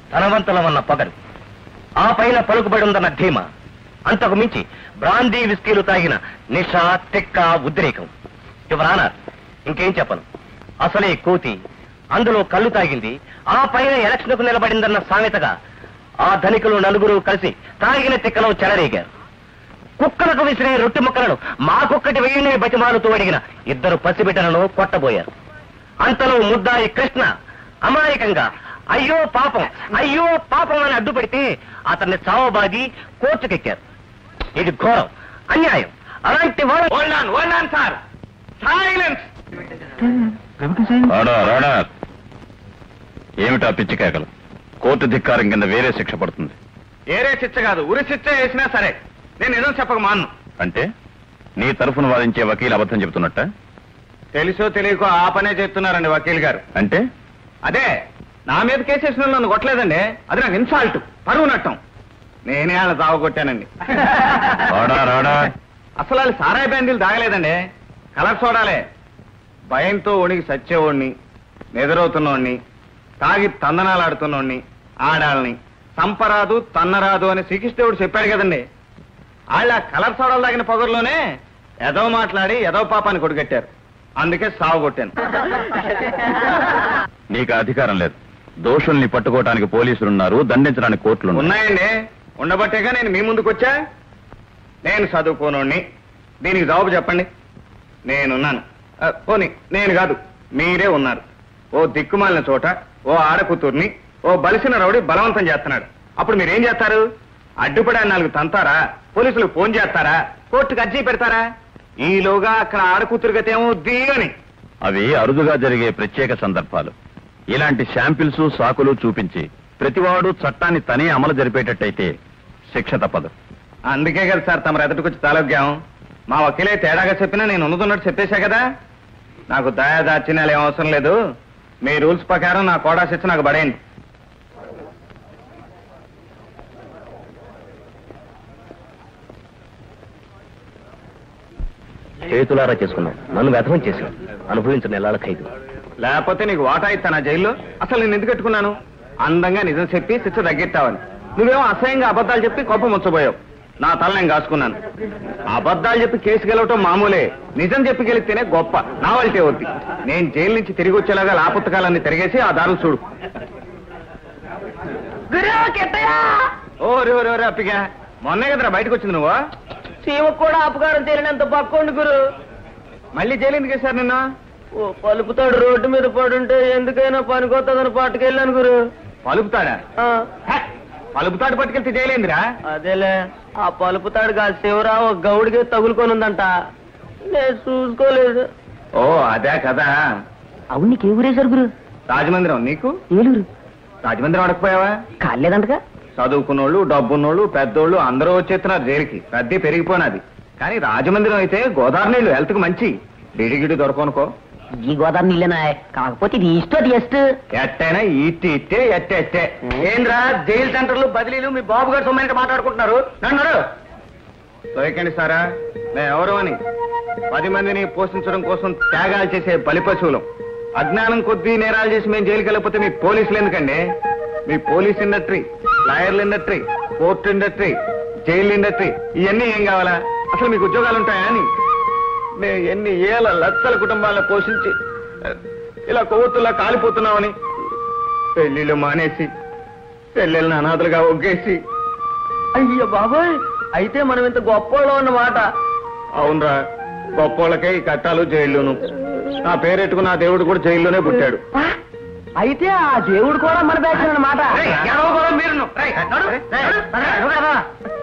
ధనవంతులమన్న పగలు ఆ పైన పలుకుబడి ఉందన్న ధీమ అంతకు మించి బ్రాందీ విస్కీలు తాగిన నిష తిక్క ఉద్రేకం యువరానర్ ఇంకేం చెప్పను అసలే కోతి అందులో కళ్ళు తాగింది ఆ పైన ఎలక్షన్కు నిలబడిందన్న సామెతగా ఆ ధనికులు నలుగురు కలిసి తాగిన తిక్కలో చెలరేగారు కుక్కలకు విసిరే రొట్టె ముక్కలను మా కుక్కటి వెయ్యిని బతిమాలుతూ అడిగిన ఇద్దరు పసిబిడ్డలను కొట్టబోయారు అంతలో ముద్దాయి కృష్ణ అమాయకంగా అయ్యో పాపం అయ్యో పాపం అని అడ్డుపడితే అతన్ని చావబాది కోర్టుకెక్కారు ఇది ఘోరం అన్యాయం అలాంటి వాళ్ళు సార్ సైలెన్స్ రాడార్ రాడార్ ఏమిటా పిచ్చి కేకలు కోర్టు ధిక్కారం కింద వేరే శిక్ష పడుతుంది ఏరే శిక్ష కాదు ఉరి శిక్ష వేసినా సరే నేను నిజం చెప్పక మాను అంటే నీ తరఫున వాదించే వకీలు అబద్ధం చెబుతున్నట్ట తెలుసో తెలియకో ఆ పనే చెప్తున్నారండి వకీల్ గారు అంటే అదే నా మీద కేసేసిన నన్ను కొట్టలేదండి అది నాకు ఇన్సాల్ట్ పరువు నట్టం నేనే వాళ్ళ చావు కొట్టానండి రాడా రాడా అసలు వాళ్ళు సారాయి బ్యాండీలు తాగలేదండి కలర్ చూడాలే భయంతో వణికి సచ్చేవాడిని నిద్రవుతున్నోడిని తాగి తందనాలాడుతున్నోడిని ఆడాలని సంపరాదు తన్నరాదు అని శ్రీకృష్ణుడు చెప్పాడు కదండి వాళ్ళ కలర్ సోడాలు తాగిన పొగర్లోనే ఎదో మాట్లాడి ఎదో పాపాన్ని కొడుగట్టారు అందుకే సాగు కొట్టాను నీకు ఆ అధికారం లేదు దోషుల్ని పట్టుకోవటానికి పోలీసులున్నారు దండించడానికి కోర్టులు ఉన్నాయండి ఉండబట్టేగా నేను మీ ముందుకు వచ్చా నేను చదువుకోనోడిని దీనికి జవాబు చెప్పండి నేనున్నాను ఆ, పోనీ నేను కాదు మీరే ఉన్నారు ఓ దిక్కుమాలిన చోట ఓ ఆడకూతుర్ని ఓ బలిసిన రౌడి బలవంతం చేస్తున్నాడు అప్పుడు మీరేం చేస్తారు అడ్డుపడా నాలుగు తంతారా పోలీసులు ఫోన్ చేస్తారా కోర్టుకు అర్జీ పెడతారా ఈలోగా అక్కడ ఆడకూతురు గతేమో అని అవి అరుదుగా జరిగే ప్రత్యేక సందర్భాలు ఇలాంటి శాంపిల్స్ సాకులు చూపించి ప్రతివాడు చట్టాన్ని తనే అమలు జరిపేటట్టయితే శిక్ష తప్పదు అందుకే కదా సార్ తమరు ఎదుటికొచ్చి తాలొగ్గాం మా వకీలే తేడాగా చెప్పినా నేను ఉన్నదున్నట్టు చెప్పేశా కదా నాకు దయా దాచినాలు ఏం అవసరం లేదు మీ రూల్స్ ప్రకారం నా కోడా శిక్ష నాకు పడేయండి చేతులారా చేసుకున్నాం నన్ను వ్యధం చేశాం అనుభవించిన నెలల ఖైదు లేకపోతే నీకు వాటా ఇస్తానా జైల్లో అసలు నేను ఎందుకు పెట్టుకున్నాను అందంగా నిజం చెప్పి శిక్ష తగ్గిస్తావని నువ్వేమో అసహ్యంగా అబద్ధాలు చెప్పి కోపం ముచ్చబోయావు నా తల నేను కాసుకున్నాను అబద్ధాలు చెప్పి కేసు గెలవటం మామూలే నిజం చెప్పి గెలిస్తేనే గొప్ప నా వాళ్ళతే వద్ది నేను జైలు నుంచి తిరిగి వచ్చేలాగా లాపుత్తకాలన్నీ తిరిగేసి ఆ దారులు చూడు ఓ రే రే రే అప్పిగా మొన్నే కదరా బయటకు వచ్చింది నువ్వు సీమకు కూడా అపకారం చేయనంత పక్కోండి గురు మళ్ళీ జైలు ఎందుకు వేశారు నిన్ను ఓ పలుపుతాడు రోడ్డు మీద పడుంటే ఎందుకైనా పనికొత్తదని పట్టుకెళ్ళాను గురు పలుపుతాడా ఆ, హ! పలుపుతాడు పట్టుకెళ్తే జైలేందిరా అదేలే ఆ పలుపుతాడు కాదు శివరావు ఒక గౌడికి తగులుకొని ఉందంట నేను చూసుకోలేదు ఓ అదే కదా అవును నీకు ఏ ఊరేశారు గురు రాజమందిరం నీకు ఏలూరు రాజమందిరం అడకపోయావా కాలేదంటగా చదువుకున్నోళ్ళు డబ్బున్నోళ్ళు పెద్దోళ్ళు అందరూ వచ్చేస్తున్నారు జైలుకి రద్దీ పెరిగిపోయినది కానీ రాజమందిరం అయితే గోదావరి నీళ్లు హెల్త్ కు మంచి డిడిగిడి దొరకనుకో ఈ గోదావరి నీళ్ళేనా కాకపోతే ఇది ఇష్టం టెస్ట్ ఎట్టైనా ఇట్టి ఇట్టే ఎట్టే ఎట్టే ఏంద్రా జైలు సెంటర్లు బదిలీలు మీ బాబు గారు సొమ్మైనట్టు మాట్లాడుకుంటున్నారు నన్ను దొరికండి సారా మేము ఎవరు అని పది మందిని పోషించడం కోసం త్యాగాలు చేసే బలి పశువులం అజ్ఞానం కొద్దీ నేరాలు చేసి మేము జైలుకి వెళ్ళకపోతే మీ పోలీసులు ఎందుకండి మీ పోలీస్ ఇండస్ట్రీ లాయర్ల industry court industry jail industry ఇవన్నీ ఏం కావాలా అసలు మీకు ఉద్యోగాలు ఉంటాయా అని మేము ఎన్ని ఏళ్ళ లక్షల కుటుంబాలను పోషించి ఇలా కొవ్వొత్తులా కాలిపోతున్నామని పెళ్లిళ్ళు మానేసి పెళ్ళిళ్ళని అనాథలుగా ఒగ్గేసి అయ్యో బాబాయ్ అయితే మనం ఇంత గొప్పలో అన్నమాట అవునరా గొప్పోళ్ళకే ఈ కట్టాలు జైల్లోను నా పేరెట్టుకున్న ఆ దేవుడు కూడా జైల్లోనే పుట్టాడు అయితే ఆ దేవుడు కూడా మన బ్యాచ్ అన్నమాట మీరు